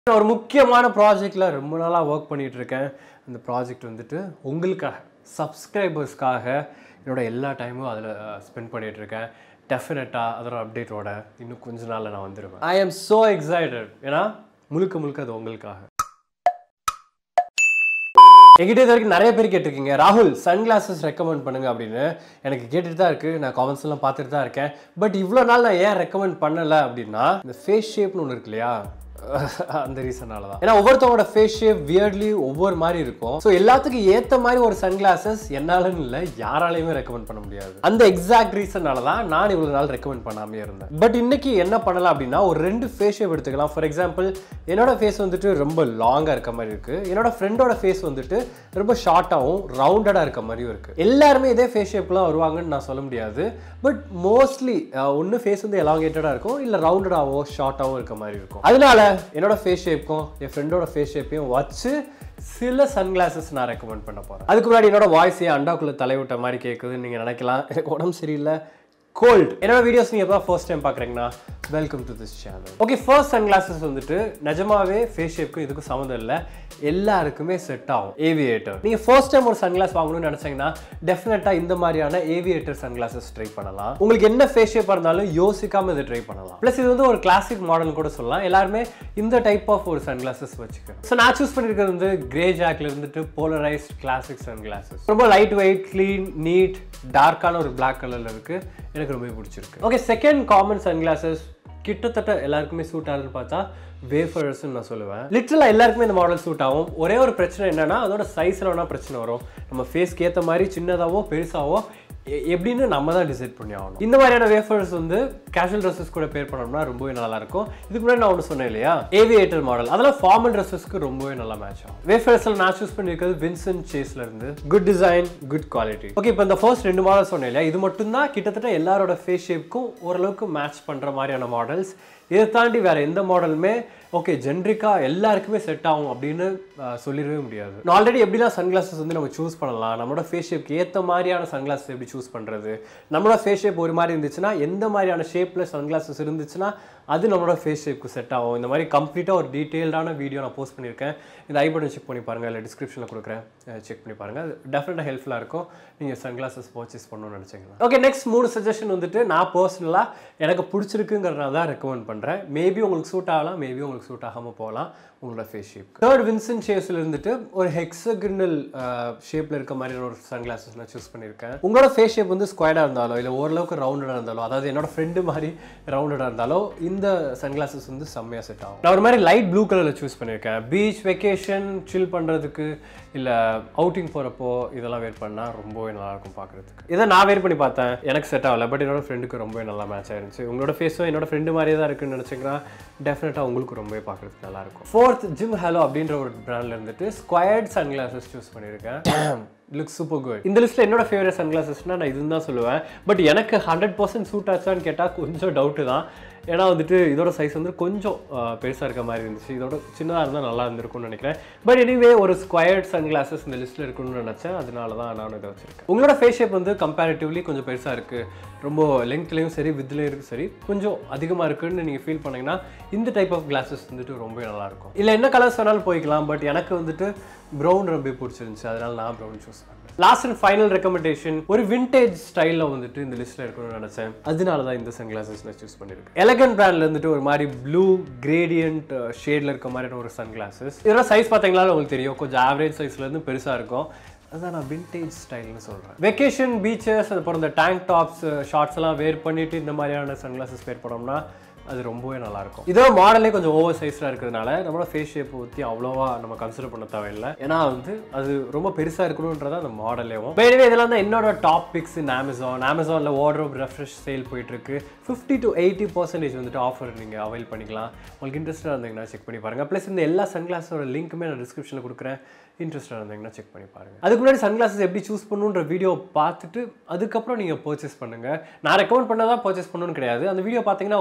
நான் ஒரு முக்கியமான ப்ராஜெக்டில் ரொம்ப நாளாக ஒர்க் பண்ணிட்டு இருக்கேன் அந்த ப்ராஜெக்ட் வந்துட்டு உங்களுக்காக சப்ஸ்கிரைபர்ஸ்க்காக என்னோட எல்லா டைமும் அதில் ஸ்பெண்ட் பண்ணிட்டு இருக்கேன் டெஃபினட்டாக அதோட அப்டேட்டோட இன்னும் கொஞ்ச நாளில் நான் வந்துடுவேன் ஐ ஆம் ஸோ எக்ஸைட்டட் ஏன்னா முழுக்க முழுக்க அது உங்களுக்காக என்கிட்ட இது வரைக்கும் நிறைய பேர் கேட்டிருக்கீங்க ராகுல் சன்கிளாசஸ் ரெக்கமெண்ட் பண்ணுங்க அப்படின்னு எனக்கு கேட்டுட்டு தான் இருக்கு நான் comments எல்லாம் பார்த்துட்டு தான் இருக்கேன் பட் இவ்வளோ நாள் நான் ஏன் ரெக்கமெண்ட் பண்ணலை அப்படின்னா இந்த ஃபேஸ் ஷேப்னு ஒன்று இருக்கு இல்லையா அந்த ரீசனால தான் ஏன்னா ஒவ்வொருத்தவங்களோட ஃபேஸ் ஷேப் வியர்ட்லி ஒவ்வொரு மாதிரி இருக்கும் ஸோ எல்லாத்துக்கும் ஏற்ற மாதிரி ஒரு சன்கிளாசஸ் என்னாலன்னு இல்லை யாராலையுமே ரெக்கமெண்ட் பண்ண முடியாது அந்த எக்ஸாக்ட் ரீசனால தான் நான் இவ்வளோ நாள் ரெக்கமெண்ட் பண்ணாமே இருந்தேன் பட் இன்னைக்கு என்ன பண்ணலாம் அப்படின்னா ஒரு ரெண்டு ஃபேஸ் ஷேப் எடுத்துக்கலாம் ஃபார் எக்ஸாம்பிள் என்னோட ஃபேஸ் வந்துட்டு ரொம்ப லாங்காக இருக்க மாதிரி இருக்கு என்னோட ஃப்ரெண்டோட ஃபேஸ் வந்துட்டு ரொம்ப ஷார்ட்டாகவும் ரவுண்டடாக இருக்க மாதிரியும் இருக்கு எல்லாருமே இதே ஃபேஸ் ஷேப்லாம் வருவாங்கன்னு நான் சொல்ல முடியாது பட் மோஸ்ட்லி ஒன்று ஃபேஸ் வந்து எலாங்கேட்டடாக இருக்கும் இல்லை ரவுண்டடாகவோ ஷார்ட்டாகவும் இருக்க மாதிரி இருக்கும் அதனால என்னோட ஃபேஸ் ஷேப்க்கும் என் ஃப்ரெண்டோட ஃபேஸ் ஷேப்பையும் வச்சு சில சன்கிளாசஸ் நான் ரெக்கமெண்ட் பண்ண போகிறேன் அதுக்கு முன்னாடி என்னோட வாய்ஸே அண்டாக்குள்ள தலைவிட்ட மாதிரி கேட்குதுன்னு நீங்கள் நினைக்கலாம் எனக்கு உடம்பு சரியில்லை கோல்ட் என்னோட வீடியோஸ் நீங்கள் எப்போ ஃபர்ஸ்ட் டைம் பார்க்குறீங்கன்னா welcome to this channel okay first sunglasses வந்துட்டு நிஜமாவே ஃபேஸ் ஷேப்க்கும் இதுக்கும் சம்மந்தம் இல்லை எல்லாருக்குமே செட் ஆகும் ஏவியேட்டர் நீங்கள் ஃபர்ஸ்ட் டைம் ஒரு சன்கிளாஸ் வாங்கணும்னு நினச்சிங்கன்னா டெஃபினட்டாக இந்த மாதிரியான ஏவியேட்டர் சன்கிளாசஸ் ட்ரை பண்ணலாம் உங்களுக்கு என்ன ஃபேஸ் ஷேப்பாக இருந்தாலும் யோசிக்காம இதை ட்ரை பண்ணலாம் ப்ளஸ் இது வந்து ஒரு கிளாசிக் மாடல் கூட சொல்லலாம் எல்லாருமே இந்த டைப் ஆஃப் ஒரு சன்கிளாசஸ் வச்சுக்கணும் ஸோ நான் சூஸ் பண்ணியிருக்கிறது வந்து கிரே ஜாக்ல இருந்துட்டு போலரைஸ்ட் கிளாசிக் சன்கிளாசஸ் ரொம்ப லைட் வெயிட் க்ளீன் நீட் டார்க்கான ஒரு பிளாக் கலரில் இருக்கு எனக்கு ரொம்ப பிடிச்சிருக்கு ஓகே செகண்ட் காமன் சன்கிளாசஸ் கிட்டத்தட்ட எல்லாருக்குமே சூட் ஆகுதுன்னு பார்த்தா வேஃபர்ஸ்னு நான் சொல்லுவேன் லிட்டரலாக எல்லாருக்குமே இந்த மாடல் சூட் ஆகும் ஒரே ஒரு பிரச்சனை என்னன்னா அதோட சைஸில் வேணா பிரச்சனை வரும் நம்ம ஃபேஸ்க்கு ஏற்ற மாதிரி சின்னதாவோ பெருசாவோ எ- எப்படின்னு நம்ம தான் டிசைட் பண்ணி ஆகணும் இந்த மாதிரியான வேஃபர்ஸ் வந்து கேஷுவல் ட்ரெஸ்ஸஸ் கூட பேர் பண்ணோம்னா ரொம்பவே நல்லா இருக்கும் இதுக்கு முன்னாடி நான் ஒன்று சொன்னேன் இல்லையா ஏவியேட்டர் மாடல் அதெல்லாம் ஃபார்மல் ட்ரெஸ்ஸஸ்க்கு ரொம்பவே நல்லா மேட்ச் ஆகும் வேஃபர்ஸில் நான் சூஸ் பண்ணியிருக்கிறது வின்சென்ட் சேஸ்ல இருந்து good design good quality okay இப்போ இந்த ஃபர்ஸ்ட் ரெண்டு மாடல் சொன்னேன் இல்லையா இது மட்டும்தான் கிட்டத்தட்ட எல்லாரோட ஃபேஸ் ஷேப்க்கும் ஓரளவுக்கு மேட்ச் பண்ணுற மாதிரியான மாடல்ஸ் இதை தாண்டி வேற எந்த மாடலுமே ஓகே ஜென்ரிக்கா எல்லாருக்குமே செட் ஆகும் அப்படின்னு அஹ், சொல்லிடவே முடியாது நான் ஆல்ரெடி எப்படிலாம் சன்கிளாசஸ் வந்து நம்ம சூஸ் பண்ணலாம் நம்மளோட ஃபேஸ் ஷேப்க்கு ஏற்ற மாதிரியான சன்கிளாசஸ் எப்படி சூஸ் பண்ணுறது நம்மளோட ஃபேஸ் ஷேப் ஒரு மாதிரி இருந்துச்சுன்னா எந்த மாதிரியான ஷேப்பில் சன்கிளாசஸ் இருந்துச்சுன்னா அது நம்மளோட ஃபேஸ் ஷேப்க்கு செட் ஆகும் இந்த மாதிரி கம்ப்ளீட்டாக ஒரு டீட்டெயில்டான வீடியோ நான் போஸ்ட் பண்ணியிருக்கேன் இந்த ஐ பட்டன் செக் பண்ணி பாருங்கள் இல்லை டிஸ்கிரிப்ஷனில் கொடுக்குறேன் செக் பண்ணி பாருங்கள் அது டெஃபினட்டாக ஹெல்ப்ஃபுல்லாக இருக்கும் நீங்கள் சன்கிளாசஸ் பர்ச்சேஸ் பண்ணணும்னு நினச்சிங்கன்னா ஓகே நெக்ஸ்ட் மூணு சஜஷன் வந்துட்டு நான் பர்சனலாக எனக்கு பிடிச்சிருக்குங்கிறனால தான் ரெக்கமெண்ட் பண்ணுறேன் மேபி உங்களுக்கு சூட் ஆகலாம் மேபி உங்களுக்கு சூட் ஆகாமல் போகலாம் உங்களோட ஃபேஸ் ஷேப் தேர்ட் வின்சன் ஷேப்ஸில் இருந்துட்டு ஒரு ஹெக்ஸகினல் ஷேப்பில் இருக்க மாதிரி ஒரு சன்கிளாசஸ் நான் சூஸ் பண்ணியிருக்கேன் உங்களோட ஃபேஸ் ஷேப் வந்து ஸ்கொயர்டாக இருந்தாலோ இல்லை ஓரளவுக்கு ரவுண்டடாக இருந்தாலோ அதாவது என்னோட ஃப்ரெண்டு மாதிரி ரவுண்டடாக இருந்தாலோ இந்த சன்கிளாசஸ் வந்து செம்மையாக செட் ஆகும் நான் ஒரு மாதிரி லைட் ப்ளூ கலரில் சூஸ் பண்ணியிருக்கேன் பீச் வெக்கேஷன் சில் பண்ணுறதுக்கு இல்லை அவுட்டிங் போகிறப்போ இதெல்லாம் வேர் பண்ணால் ரொம்பவே நல்லா இருக்கும் பார்க்குறதுக்கு இதை நான் வேர் பண்ணி பார்த்தேன் எனக்கு செட் ஆகல பட் என்னோட ஃப்ரெண்டுக்கு ரொம்பவே நல்லா மேட்ச் ஆயிருந்துச்சு உங்களோட ஃபேஸும் என்னோட ஃப்ரெண்டு மாதிரியே தான் இருக்குன்னு நினச்சிங்கன்னா டெஃபினட்டாக உங்களுக்கு ரொம்பவே பார்க்குறதுக்கு நல்லா இருக்கும் ஃபோர்த் ஜிம் ஹலோ அப்படின்ற ஒரு பிராண்ட்ல இருந்துட்டு ஸ்கொயர்ட் சன்கிளாசஸ் சூஸ் பண்ணியிருக்கேன் லுக் சூப்பர் குட் இந்த லிஸ்ட்டில் என்னோட ஃபேவரட் சன்கிளாசஸ்னால் நான் இதுன்னு தான் சொல்லுவேன் பட் எனக்கு ஹண்ட்ரட் பர்சன்ட் சூட் ஆச்சான்னு கேட்டால் கொஞ்சம் டவுட்டு தான் ஏன்னா வந்துட்டு இதோட சைஸ் வந்து கொஞ்சம் பெருசாக இருக்க மாதிரி இருந்துச்சு இதோட சின்னதாக இருந்தால் நல்லா இருந்திருக்கும்னு நினைக்கிறேன் பட் எனிவே ஒரு ஸ்கொயர்ட் சன்கிளாசஸ் இந்த லிஸ்ட்டில் இருக்கணும்னு நினச்சேன் அதனால தான் நான் இதை வச்சிருக்கேன் உங்களோட ஃபேஸ் ஷேப் வந்து கம்பேரிட்டிவ்லி கொஞ்சம் பெருசாக இருக்குது ரொம்ப லெங்க்த்லேயும் சரி வித்லேயும் இருக்கு சரி கொஞ்சம் அதிகமாக இருக்குன்னு நீங்கள் ஃபீல் பண்ணீங்கன்னா இந்த டைப் ஆஃப் கிளாஸஸ் வந்துட்டு ரொம்ப நல்லா இருக்கும் இல்லை என்ன கலர்ஸ் வேணாலும் போய்க்கலாம் பட் எனக்கு வந்துட்டு ப்ரௌன் ரொம்ப பிடிச்சிருந்துச்சு அதனால நான் ப்ரௌன் சூஸ் பண்ணேன் லாஸ்ட் அண்ட் ஃபைனல் ரெக்கமெண்டேஷன் ஒரு விண்டேஜ் ஸ்டைலில் வந்துட்டு இந்த லிஸ்ட்டில் இருக்கணும்னு நினச்சேன் அதனால தான் இந்த சன்கிளாசஸ் நான் சூஸ் பண்ணியிருக்கேன் எலகன் பிராண்ட்ல இருந்துட்டு ஒரு மாதிரி ப்ளூ கிரேடியன்ட் ஷேடில் இருக்க மாதிரி ஒரு சன்கிளாசஸ் இதோட சைஸ் பார்த்தீங்களா உங்களுக்கு தெரியும் கொஞ்சம் ஆவரேஜ் சைஸ்லேருந்து பெருசாக இருக்கும் அதான் நான் விண்டேஜ் ஸ்டைல்னு சொல்கிறேன் வெக்கேஷன் பீச்சஸ் அப்புறம் இந்த டேங்க் டாப்ஸ் ஷார்ட்ஸ் எல்லாம் வேர் பண்ணிட்டு இந்த மாதிரியான சன்கிளாசஸ் வேர் பண்ணோம்னா அது ரொம்பவே நல்லா இருக்கும் இதோட மாடலே கொஞ்சம் ஓவர் சைஸாக இருக்கிறதுனால நம்மளோட ஃபேஸ் ஷேப் பற்றி அவ்வளோவா நம்ம கன்சிடர் பண்ண தேவையில்லை ஏன்னா வந்து அது ரொம்ப பெருசாக இருக்கணுன்றத அந்த மாடலேவும் எனவே இதெல்லாம் தான் என்னோட டாப் பிக்ஸ் இன் அமேசான் அமேசானில் வார்ட்ரோப் ரெஃப்ரெஷ் சேல் போயிட்டு இருக்கு ஃபிஃப்டி டு எயிட்டி பர்சன்டேஜ் வந்துட்டு ஆஃபர் நீங்கள் அவைல் பண்ணிக்கலாம் உங்களுக்கு இன்ட்ரெஸ்ட்டாக இருந்தீங்கன்னா செக் பண்ணி பாருங்கள் ப்ளஸ் இந்த எல்லா சன்கிளாஸோட லிங்க்குமே நான் டிஸ்கிரிப்ஷனில் கொடுக்குறேன் இன்ட்ரெஸ்டாக இருந்தீங்கன்னா செக் பண்ணி பாருங்க அதுக்கு முன்னாடி சன்கிளாஸஸ் எப்படி சூஸ் பண்ணுன்ற வீடியோ பார்த்துட்டு அதுக்கப்புறம் நீங்கள் பர்ச்சேஸ் பண்ணுங்கள் நான் ரெக்கமெண்ட் பண்ணதான் பர்ச்சேஸ் பண்ணணும்னு கிடையாது அந்த வீடியோ பார்த்தீங்கன்னா உங்களுக்கே ஒரு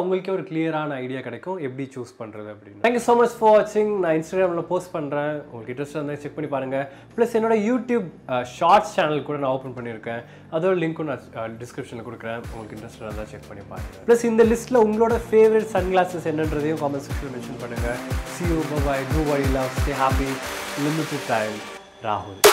கிளியரான ஐடியா கிடைக்கும் எப்படி சூஸ் பண்ணுறது அப்படின்னு தேங்க்யூ ஸோ மச் ஃபார் வாட்சிங் நான் இன்ஸ்டாகிராமில் போஸ்ட் பண்ணுறேன் உங்களுக்கு இன்ட்ரெஸ்ட் இருந்தால் செக் பண்ணி பாருங்கள் ப்ளஸ் என்னோட யூடியூப் ஷார்ட்ஸ் சேனல் கூட நான் ஓப்பன் பண்ணியிருக்கேன் அதோட லிங்க்கும் நான் டிஸ்கிரிப்ஷனில் கொடுக்குறேன் உங்களுக்கு இன்ட்ரெஸ்ட் இருந்தால் செக் பண்ணி பாருங்கள் ப்ளஸ் இந்த லிஸ்ட்டில் உங்களோட ஃபேவரட் சன் கிளாஸஸ் என்னன்றதையும் காமெண்ட் செக்ஷனில் மென்ஷன் பண்ணுங்கள் see you bye to bye love stay happy limited time ராகுல்